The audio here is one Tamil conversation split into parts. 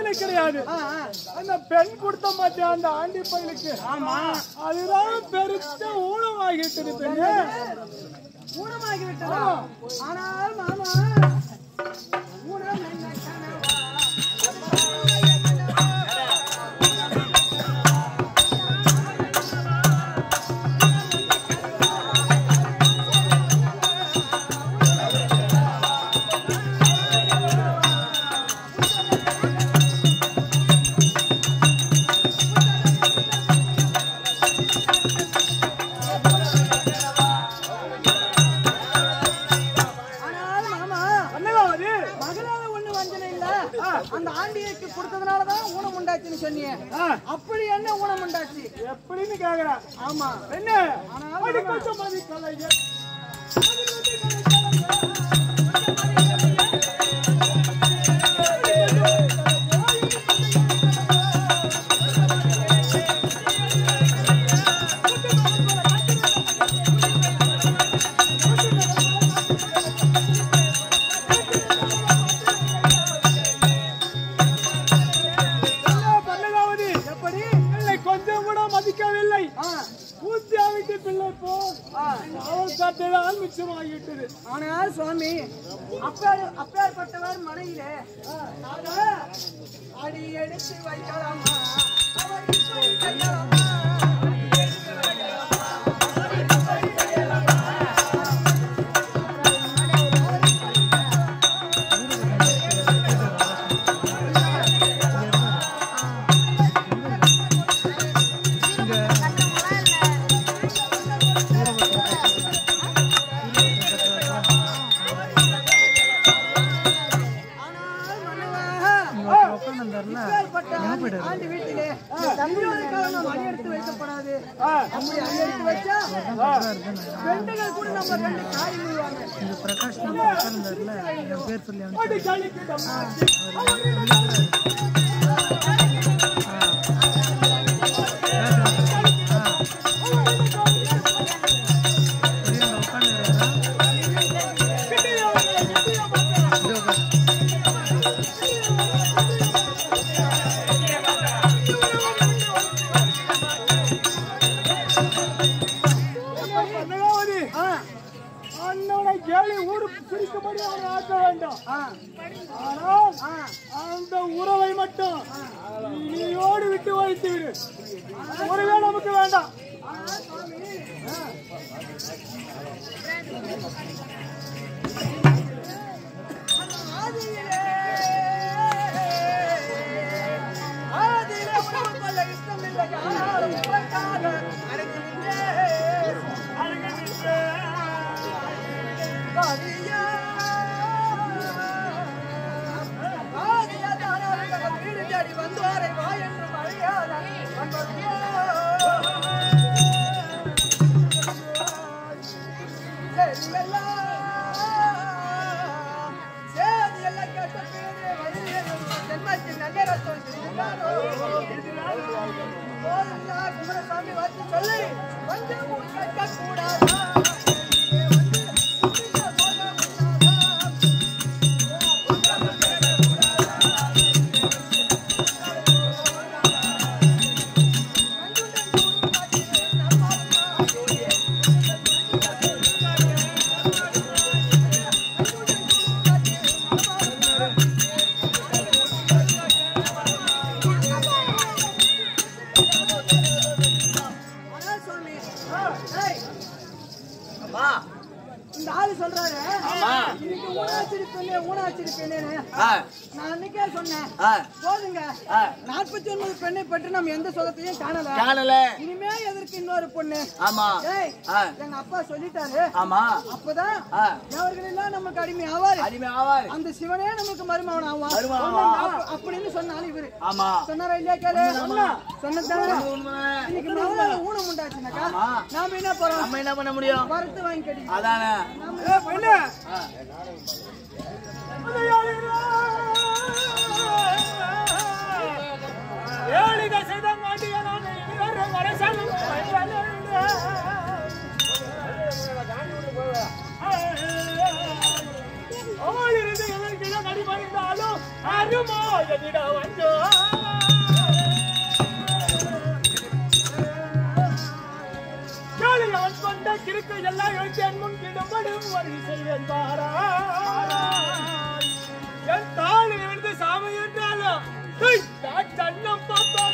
வேலை கிடையாது ஆ, ஆ. அந்த பெண் கொடுத்த மாட்டேன் அந்த ஆண்டி பையனுக்கு ஆமா அதுதான் பெருத்த ஊனமாகிட்டு பெண்ணு ஊனமாகி விட்டதா ஆனால் மாமா ஊனம் என்ன கனவா? ஆனால் மாமா என்னவா அது மகளால ஒண்ணு வஞ்சனை இல்ல அந்த ஆண்டியைக்கு கொடுத்ததுனாலதான் ஊனம் உண்டாச்சுன்னு சொன்னீங்க ஆ, அப்படி என்ன ஊனம் உண்டாச்சு எப்படின்னு கேக்குறேன் ஆமா என்ன ஆனால் அது மாமா, கொஞ்சம் மதி கலைஞர் பண்ணதாவது எப்படி என்னை கொஞ்சம் கூட மதிக்கவில்லை ஆ, ஊத்தியாவிட்டு பிள்ளை போ ஆ. அவள் சட்டைதான் மிச்சமாகிட்டது ஆனால் சுவாமி அப்பேர் அப்பேற்பட்டவர் மனையிலே அவர் அடி எடுத்து வைக்கலாமா அவர் இப்படி செய்யலாமா? ஆனால் மன்னவா, இப்பேற்பட்ட ஆண்டி- ஆண்டி வீட்டிலே தம்பியோட காலம் அடி எடுத்து வைக்கப்படாது அப்படி அடி எடுத்து வச்சா பெண்டுகள் கூட நம்ம ரெண்டு காய் விழுவாங்க அடி கழிக்கிட்டோம் பண்ணதாவது ஆ, அண்ணனை கேலி ஊரு பிரிக்கும்படி அவனை ஆக்க வேண்டாம் ஆ, ஆனால் ஆ. அந்த உறவை மட்டும் இனியோடு விட்டு வைத்து விடு ஒருவே நமக்கு வேண்டாம் ஆதியிலே ஆதியிலே உணவு கொள்ள இஷ்டமில்லை ஆனாலும் உனக்காக அடைந்திருந்தேன். ஆதியா, ஆதியா தானாக வீடு தேடி வந்தாரை வா என்று மழையாத வந்தோடியா. சேதியெல்லாம் சேதியெல்லாம் கேட்ட பிறகு வழியில் ஜென்மத்தின் நகரத்தோடு இருக்கிறாரோ. போதும்டா, குமரசாமி வார்த்தை சொல்லி கொஞ்சம் கேட்க கூடாதா இங்கே வந்து உன்னிட்ட போக கூடாதா? ஆனால் சுவாமி, ஏய், இந்த ஆளு சொல்றாரு இன்னைக்கு ஊனாச்சிருப்பேனே ஊனாச்சிருப்பேனே நான் அன்னைக்கே சொன்னேன் போதுங்க நாற்பத்தி ஒன்பது பெண்ணை பற்றி நம்ம எந்த சுகத்தையும் காணல காணல இனிமே எதற்கு இன்னொரு பொண்ணு ஆமா ஏய் ஆ. எங்க அப்பா சொல்லிட்டாரு ஆமா அப்பதான் ஆ. அவர்கள் எல்லாம் நமக்கு அடிமை ஆவாரு அடிமை ஆவார் அந்த சிவனே நமக்கு மருமகன் ஆவான் மருமகன் ஆவான். அப்ப- அப்படின்னு சொன்னாலும் இவரு ஆமா சொன்னாரா இல்லையா கேளு சொன்னதானே உண்மைதானே? இன்னைக்கு முதல்ல ஊனம் உண்டாச்சுனாக்கா ஆமா. நாம என்ன போறோம் நம்ம என்ன பண்ண முடியும் வரத்து வாங்கி கட்டி அதானே ஏ பெண்ணு ஏழிக செய்த மாட்டியனான இவர் வரசனும் ஆளிருந்து எதற்கிடம் அடிபணிந்தாலும் அருமோ எதிட வந்தோ அவன் கொண்ட கிறுக்கு எல்லாம் எழுத்து என் முன் கிடம்படும் வழி செய்வேன் பாரா என் தாள் இருந்து சாமி என்றாலும் ஹேய், நான் சன்னம் பார்த்தோம்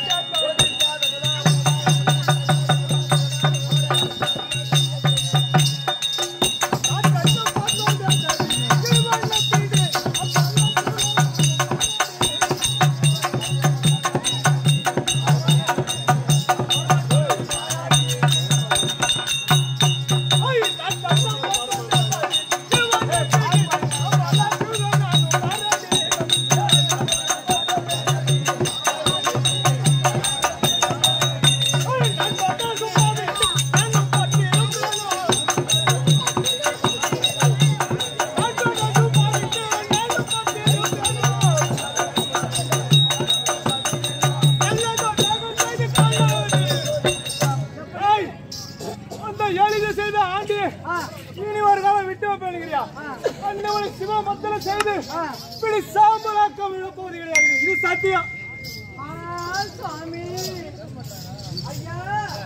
ஏய், அந்த ஏழிகை செய்த ஆண்டி இனி ஒரு காலம் விட்டு வைப்பேனுங்கிறியா அந்த ஒரு சிவ மத்தல செய்து இப்படி சாம்பலாக்க விழப்போவது கிடையாது இது சத்தியம் ஆனால் சுவாமி ஐயா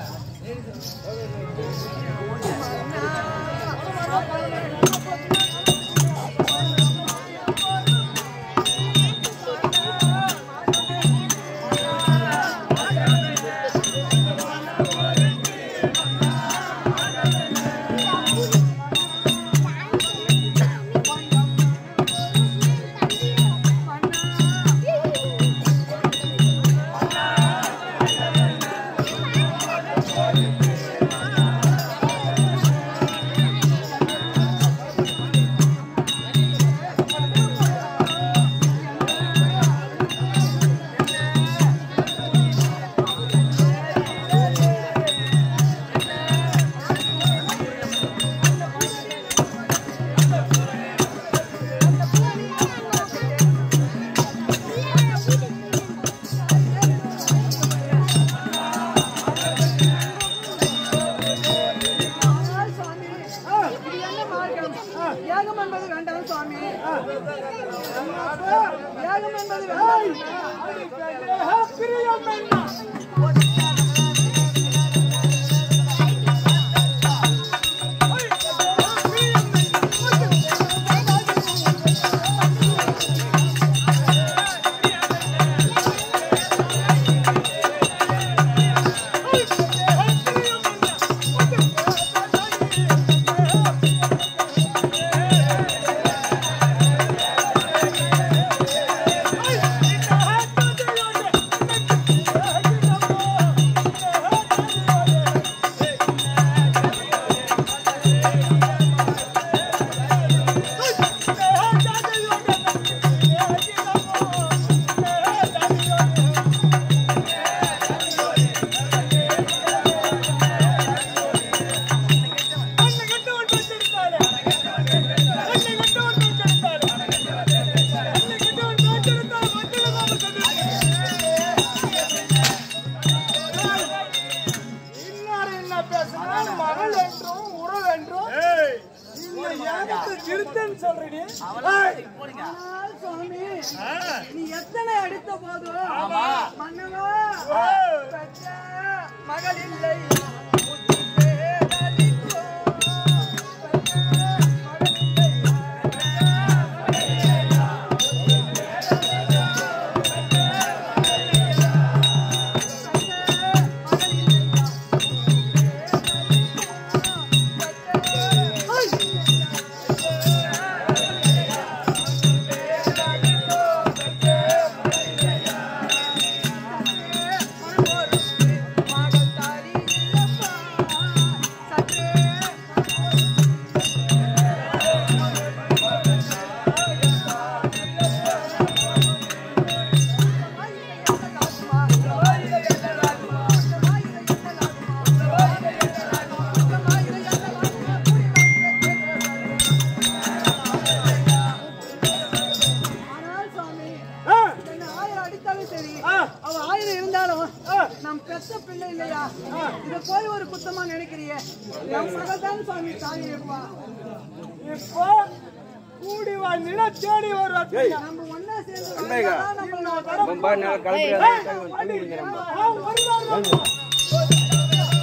ஆனால் சுவாமி இது என்ன மார்க்கம் யாகம் என்பது வேண்டாம் சுவாமி யாகம் என்பது வேண்டாம் பிரியம் என்ன இன்னார் என்ன பேசுனா மகள் என்றும் உறவு என்றும் இந்த ஏகத்தை திருத்தன்னு சொல்றீங்க ஏய், ஆனால் சுவாமி நீ எத்தனை அடித்த போதும் மன்னவா பெற்ற மகள் இல்லை மகள் தாரி இல்லப்பா சற்றே ஆனால் சுவாமி ஆ, என்னை ஆயிரம் அடித்தாலும் சரி ஆ, அவ ஆயிரம் இருந்தாலும் ஆ. நம் பெத்த பிள்ளை இல்லையா இத போய் ஒரு குத்தமா நினைக்கிறியே நம் மகள் தான் சுவாமி தாய் இருப்பா இப்போ கூடி வாழ்ந்திட தேடி வருவாங்க நம்ம ஒன்னா சேர்ந்து வாழ்ந்தாதான் நம்மள வரம் ரொம்ப நாள் கலப்பு தண்ணி குடிக்கிறேன் ஆ, ஒரு நாள் வந்து.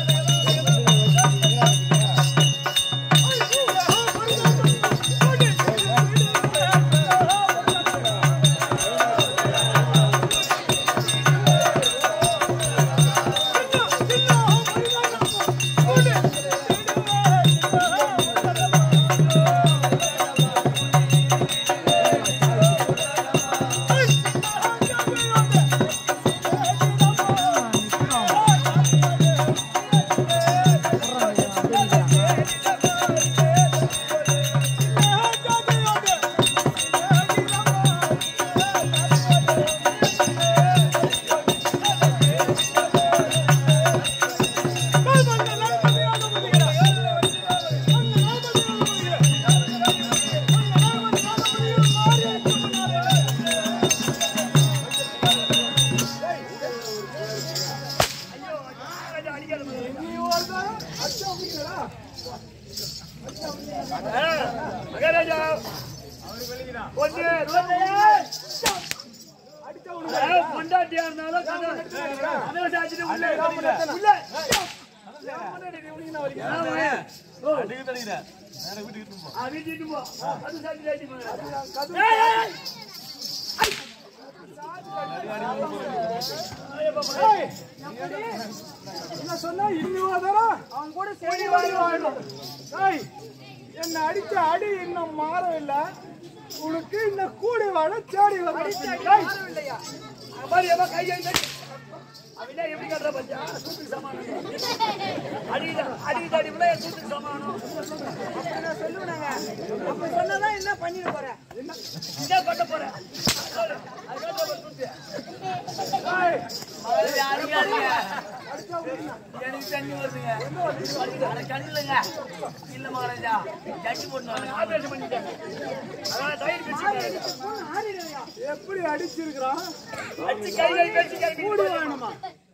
மகாராஜா ஒன்று பொண்டாட்டியா இருந்தாலும் கதவை சாத்திட்டு உள்ளே உள்ளே ஆ, வீட்டுக்கு போ. அது சாத்திட்டு ஆயிட்டு போங்க. ஏய், ஏய், ஏய். ஏய், என்ன சொன்னா இன்னும் வதரா அவன் கூட ஓடி சேர்ந்து ஓடி வாழணும். ஏய், என்னை அடிச்ச அடி இன்னும் மாறவில்லை உனக்கு இந்த கூடி வாழ தேடி அடிச்சு அடி வர மாறவில்லையா? அங்க பாரு, எவன் கை கை கை. அவன் தான் எப்படி கட்டுறா பாத்தியா? சூத்துக்கு சமானம். அடிக்குது, அடிக்குது, அடி விட என் சூத்துக்கு சமானம். அப்படி நான் சொல்லுவேனாங்க. அப்படி சொன்னாதான் என்ன பண்ணிட போறேன் இதே கட்ட போறேன். சொல்லு, அது கட்ட போற சூத்து. எனக்கு தண்ணி வருதுங்க. அட கண்ணுலங்க. இல்ல மகாராஜா, ஜட்டி போட்டு வரேன். ஆபரேஷன் பண்ணிட்டேன். அதான் தயிர் பிடிச்சிட்டேன். ஆறிடுவையா எப்படி அடிச்சிருக்கிறான் அடிச்சு கை கை பேசி கை கூடி வேணுமா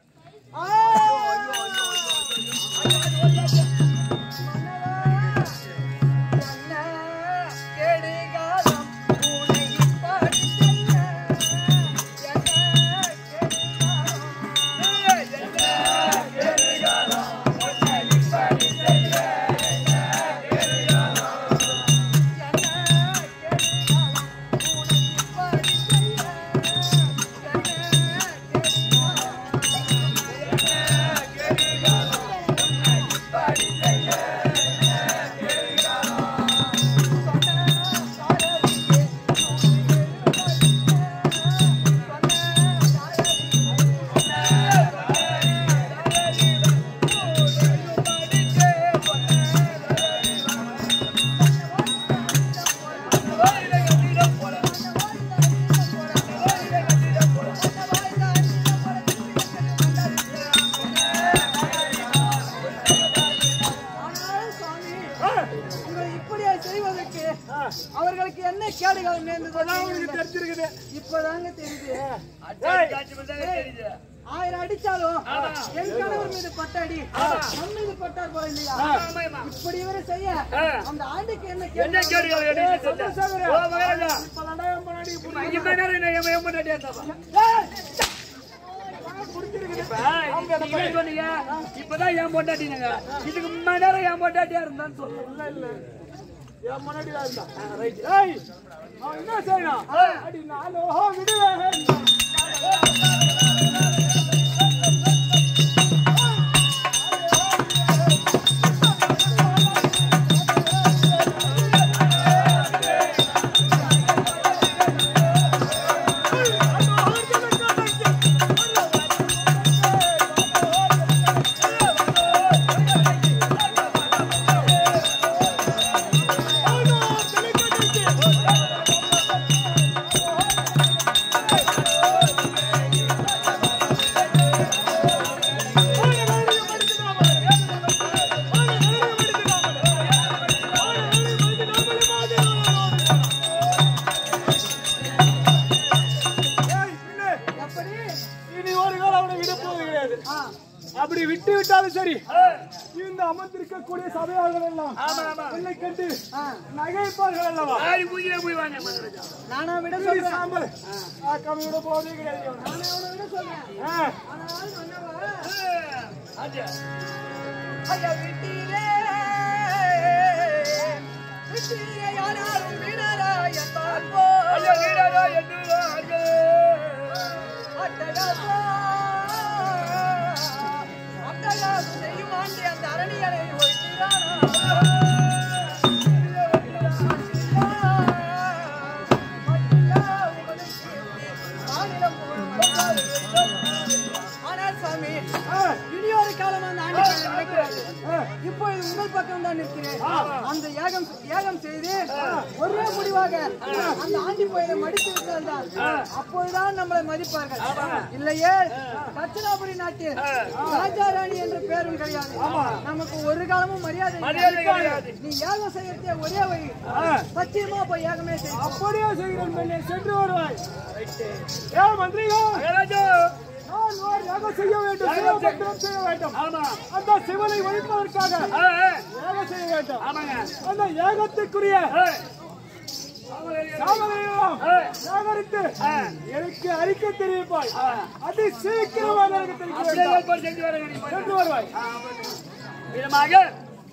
ஆனால் சுவாமி உங்களை இப்படியா செய்வதற்கு அவர்களுக்கு என்ன கேடுகள் நேர்ந்ததோ உனக்கு தெரிஞ்சிருக்குது இப்பதாங்க தெரியுது அடிச்சு காய்ச்சி வந்தாங்க தெரியுது. ஆயிரம் அடிச்சாலும் என் கணவர் மீது பட்ட அடி நம் மீது பட்டார் போல இல்லையா ஆமாம்மா. இப்படி இவரை செய்ய அந்த ஆண்டுக்கு என்ன என்ன கேடு கேடுகள் எடுத்து செஞ்ச? ஓ, மகாராஜா. இப்பதான்டா என் பொண்டாட்டி புடி- இம்மா நேரம் என்ன எம்ம எம்ம நடியா இருந்தாப்பா? இப்ப, நீங்க என்ன சொன்னீங்க? இப்பதான் என் பொண்டாட்டினுங்க. இதுக்கு முன்ன நேரம் என் பொண்டாட்டியா இருந்தான்னு சொல்லு. இல்ல, இல்ல. என் முன்னாடி தான் இருந்தா. ஆ, right. ஏய், அவன் என்ன செய்யணும்? அடி நாலு ஓஹோ விடுவேன். ஏய், பிள்ளை, எப்படி இனி ஒரு காலம் அவனை விட போவது கிடையாது ஆ, அப்படி விட்டு விட்டாலும் சரி இந்த வந்து அமர்ந்திருக்கக்கூடிய சபையார்கள் எல்லாம் ஆமா ஆமா என்னை கண்டு ஆ, நகைப்பார்கள் அல்லவா ஆடி பூஜையில போய் வாங்க மதுரை நானா விட இப்படி சொல்றேன் சாம்பல் கம்மியோட போதே கிடையாது நானே அவனை விட சொல்றேன் ஆ, ஆனால் மன்னவா ஆச்சா ஐயா வீட்டிலே வீட்டிலே யாராலும் வீணராய் என்பார் போல் ஐயா நீடாரா என்று அட்டகாசா அட்டகாசம் செய்யும் ஆண்டு அந்த அரணியனை ஒழிக்கிறானா ஆனால் சாமி இனியொரு காலம் அந்த ஆண்டு நடக்கிறது இப்பொழுது உங்கள் பக்கம் தான் நிற்கிறேன் அந்த யாகம் யாகம் செய்து ஒரே முடிவாக அந்த ஆண்டி கோயிலை மடித்து விட்டால் தான் அப்பொழுதுதான் நம்மளை மதிப்பார்கள் இல்லையே தட்சிணாபுரி நாட்டில் ராஜா ராணி என்ற பேரும் கிடையாது நமக்கு ஒரு காலமும் மரியாதை இல்லை. மரியாதை கிடையாது. நீ யாகம் செய்யறதே ஒரே வழி சத்தியமா போய் யாகமே செய்யும் அப்படியே செய்கிறேன் பெண்ணே சென்று வருவாய் ஏ மந்திரிகள் மகாராஜா நான் ஓர் யாகம் செய்ய வேண்டும் சிவபக்தம் செய்ய வேண்டும் ஆமா அந்த சிவனை ஒழிப்பதற்காக ஆ, ஆ, யாகம் செய்ய வேண்டும் ஆமாங்க அந்த யாகத்துக்குரிய ஆ, சாமரையெல்லாம் சேகரித்து எனக்கு அறிக்கை தெரிவிப்பாய் அதி சீக்கிரமாக எனக்கு தெரிவிக்க அப்படியே வேண்டும் ஏற்பாடு செஞ்சு வரேங்க நீங்க சென்று வருவாய் விதமாக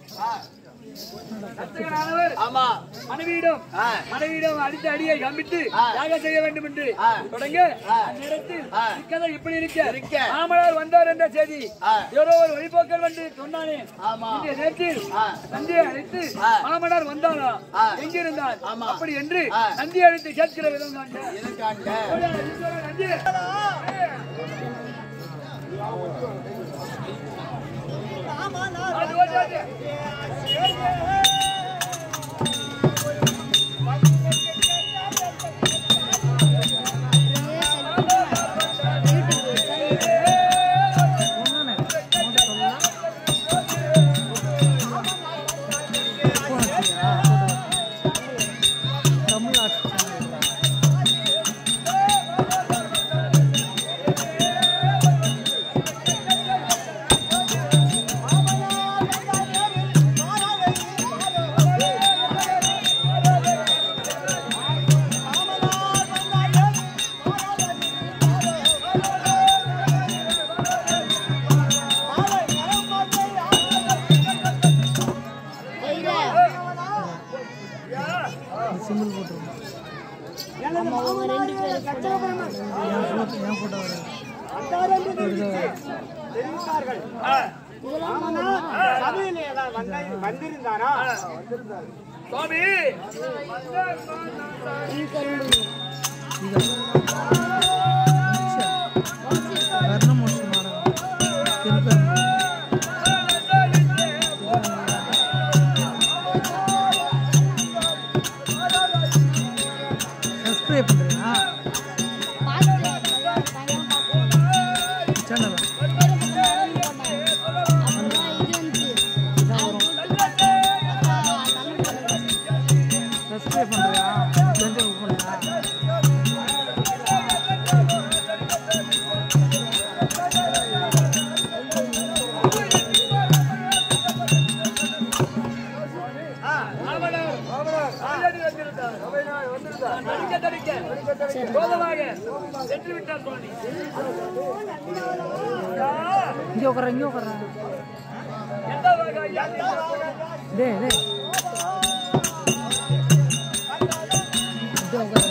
தச்சகனானவர் ஆமா மனைவியிடம் ஆ. மனைவியிடம் அடித்த அடியை கம்பித்து ஆ. யாகம் செய்ய வேண்டும் என்று ஆ. தொடங்க அந்நேரத்தில் ஆ. இக்கதை இப்படி இருக்க. இருக்க மாமனார் வந்தார் என்ற செய்தி ஆ. யாரோ ஒரு வழிபோக்கர் வந்து சொன்னானே ஆமா. இன்றைய நேரத்தில் ஆ. நந்தியை அழைத்து ஆ. மாமனார் வந்தாரா ஆ. எங்கிருந்தார் ஆமா. அப்படி என்று ஆ. நந்தி அழைத்து கேட்கிற விதம் தான் இருக்காங்க நந்தி அது ஓட்டு, ஓட்டு. தெரிவித்தார்கள் ஆ. சபையில் ஏதாவது வந்த- வந்திருந்தாரா சுவாமி சப்ஸ்கிரைப் பண்றியா சேனல் சப்ஸ்கிரைப் பண்றியா தெரிஞ்சு பண்ணுறா தடிக்க தடிக்க கோபமாக சென்று விட்டார் சுவாமி இங்கே உட்கார இங்கே உட்கார எந்த வகை யாத்திரை? டே டே இங்கே உட்கார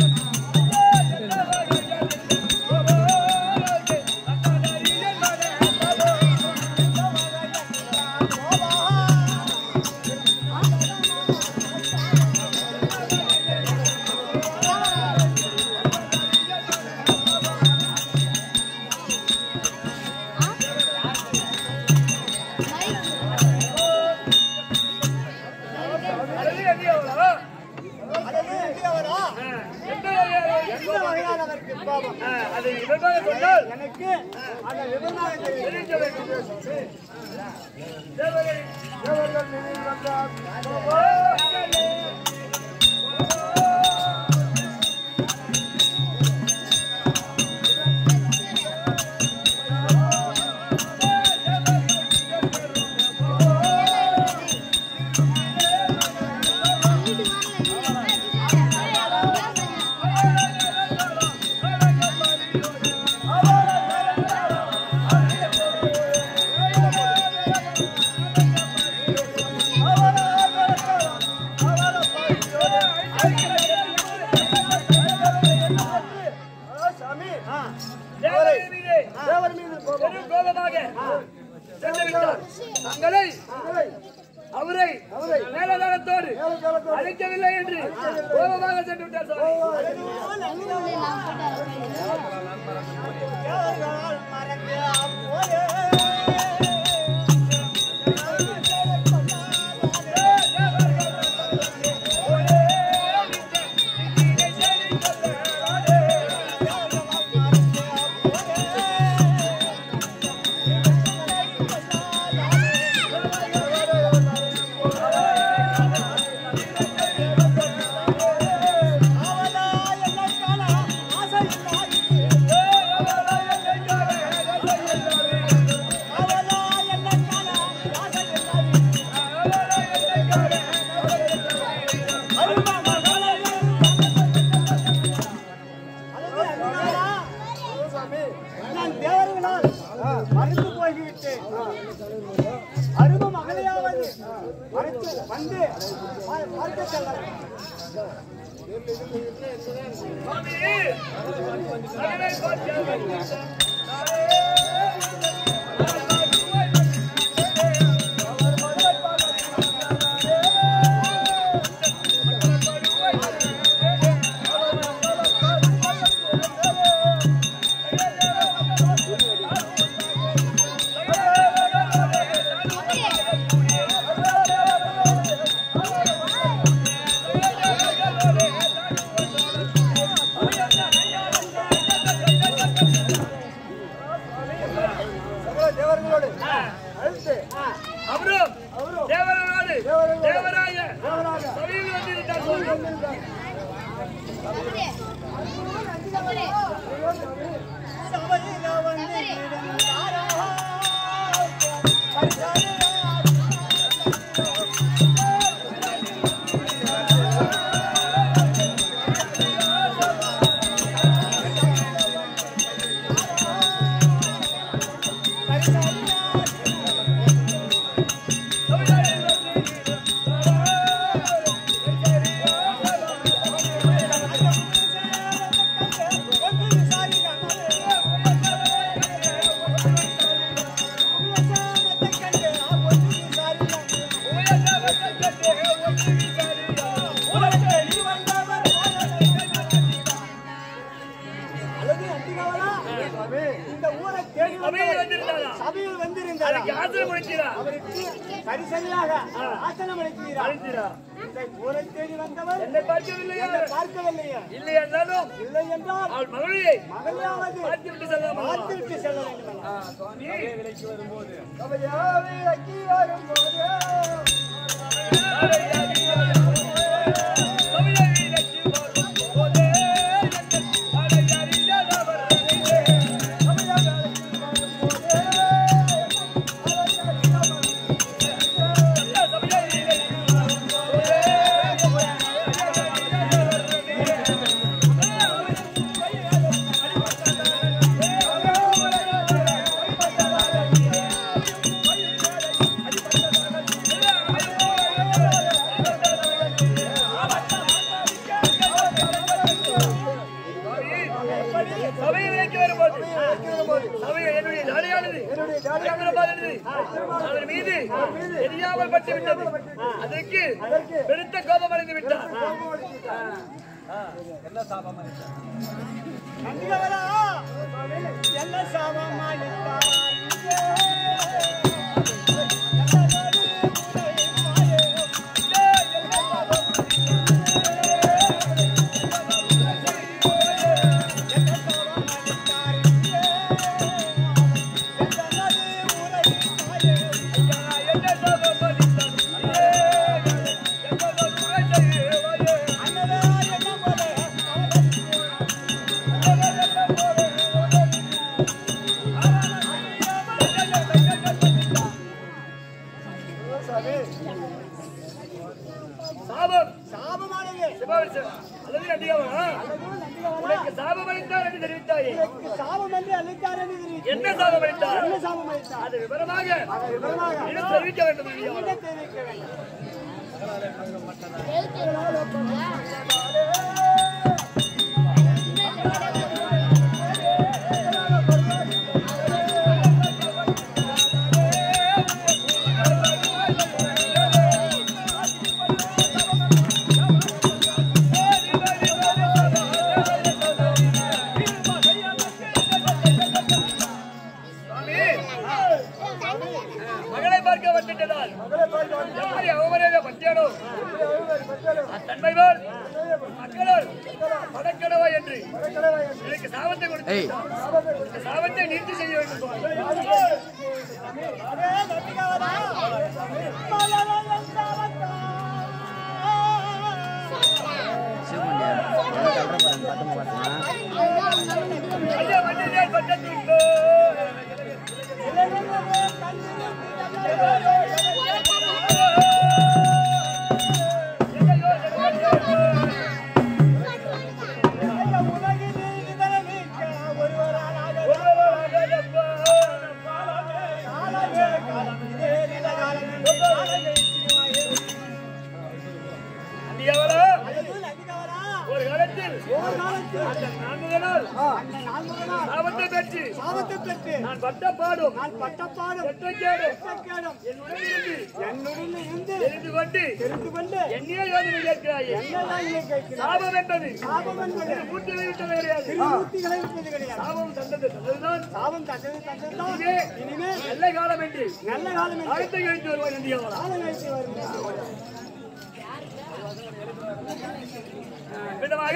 அழகு எண்ணியவளா? ஆ, எந்த வகையான கோபம்? ஆ, அதை விவரமாக சொன்னால் எனக்கு அந்த விவகாரம் தெரியும் தெரிவிக்க வேண்டும். தேவரே, தேவர்கள் நினைவு வந்தார் ஆ கோபமாக சென்று விட்டார் தங்களை அவரை மேலதாரத்தோடு அழைக்கவில்லை என்று கோபமாக சென்று விட்டார் சுவாமி நான் தேவர்களால் மறைந்து போய்விட்டேன் அரும மகளையாவது மறைத்து வந்து பா- பார்க்க செல்ல சுவாமி மகனை பார்க்க சகல தேவர்களோடு அழைத்து அவரும் தேவராடு தேவராய சபையில் வந்திருந்தார் சுவாமி சபையில வந்து அழகு அத்திகாவலா இந்த ஊரை தேடி சபையில் வந்தவர் வந்திருந்தாரா சபையில் வந்திருந்தார் அதுக்கு ஆசிரம் முடிக்கிறா அவருக்கு சரி சரியாக ஆசனம் அளிக்கிறீரா அழைக்கிறா இந்த ஊரை தேடி வந்தவர் என்னை பார்க்கவில்லையா என்னை பார்க்கவில்லையா இல்லை என்றாலும் இல்லை என்றால் அவள் மகளிரை மகளையாவது பார்த்து விட்டு செல்லாமா பார்த்துவிட்டு செல்ல வேண்டும் அல்லவா? சுவாமி சபையா விலக்கி வரும்போது சபையை விலைக்கு வரும்போது சபையை என்னுடைய தாடியானது பயங்கரமானது. அதன் மீது தெரியாமல் பட்டு விட்டது அதற்கு பெருத்த கோபம் அடைந்து விட்டார் நந்திகவலா என்ன சாபமானித்தார் சாபம் சாபமானது சிவாவிசன் அல்லது நந்தியாவா உனக்கு சாபம் அளித்தார் என்று தெரிவித்தாயே எனக்கு சாபம் என்று அளித்தார் என்று தெரிவித்தார். என்ன சாபம் அளித்தார் என்ன சாபம் அளித்தார் அது விவரமாக விவரமாக இன்னும் தெரிவிக்க வேண்டும் நந்தியாவா என்ன தெரிவிக்க வேண்டும் எழுத்து வரக்கடவா என்று எனக்கு சாபத்தை கொடுத்து இந்த சாபத்தை நீர்த்தி செய்ய வேண்டும் சுவாமி. ஐயா மண்ணிலே பட்டத்திற்கு அந்தியாவலா, ஒரு காலத்தில் அந்த நான்கு நாள் சாபத்தை பெற்று சாபத்தை பெற்று நான் பட்ட பாடும் நான் பட்டப்பாடும் வெற்றக்கேடும் கேடும் என்னுடன் இருந்து என்னுடன் இருந்து தெரிந்து கொண்டு தெரிந்து கொண்டு என்னையே யோசனை கேட்கிறாயே என்னதான் இங்கே கேட்கிறேன் சாபம் என்பது சாபம் என்பது மூர்த்திகளை விட்டது கிடையாது திருமூர்த்திகளை விட்டது கிடையாது சாபம் தந்தது தந்ததுதான் சாபம் தந்தது தந்ததுதான் இனிமே இனிமே நல்ல காலம் என்று நல்ல காலம் என்று அழைத்து கழித்து வருவார் இந்தியாவலா காலம் கழித்து வரும் விதமாக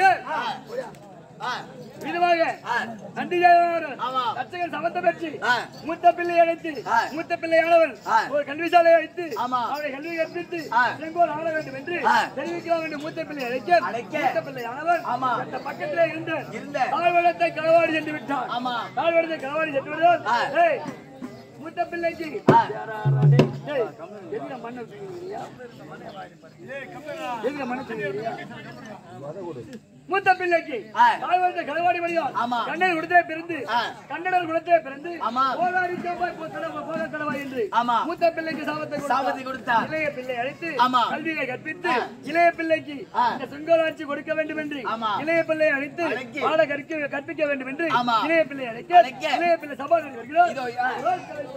விதமாக நன்றி ரட்சகன் சமத்த பெற்று மூத்த பிள்ளை அழைத்து மூத்த பிள்ளையானவன் ஒரு கல்விசாலை அழைத்து அவனை கல்வி கற்பித்து செங்கோல் ஆட வேண்டும் என்று தெரிவிக்கலாம் என்று மூத்த பிள்ளை அழைக்க மூத்த பிள்ளையானவன் அந்த பக்கத்திலே இருந்த தாழ்வடத்தை களவாடி சென்று விட்டான் தாழ்வடத்தை களவாடி சென்று விடுவான் ஏய், மூத்த பிள்ளைக்கு ஏய், எதுக்கு மண்ணை தூக்குறீங்க? எதுக்கு மண்ணை தூக்குறீங்க? மூத்த பிள்ளைக்கு தாழ்வடத்தை களவாடி வழியால் கண்ணன் குடத்தை பிறந்து கண்ணனர் குடத்தை பிறந்து போதாரி செவ்வாய் போ- கடவா, போதா கடவா என்று மூத்த பிள்ளைக்கு சாபத்தை சாபத்தை கொடுத்தார் இளைய பிள்ளை அழைத்து கல்வியை கற்பித்து இளைய பிள்ளைக்கு இந்த செங்கோலாட்சி கொடுக்க வேண்டும் என்று இளைய பிள்ளை அழைத்து பாட கற்க கற்பிக்க வேண்டும் என்று இளைய பிள்ளை அழைக்க இளைய பிள்ளை சபாநாயகர் வருகிறார்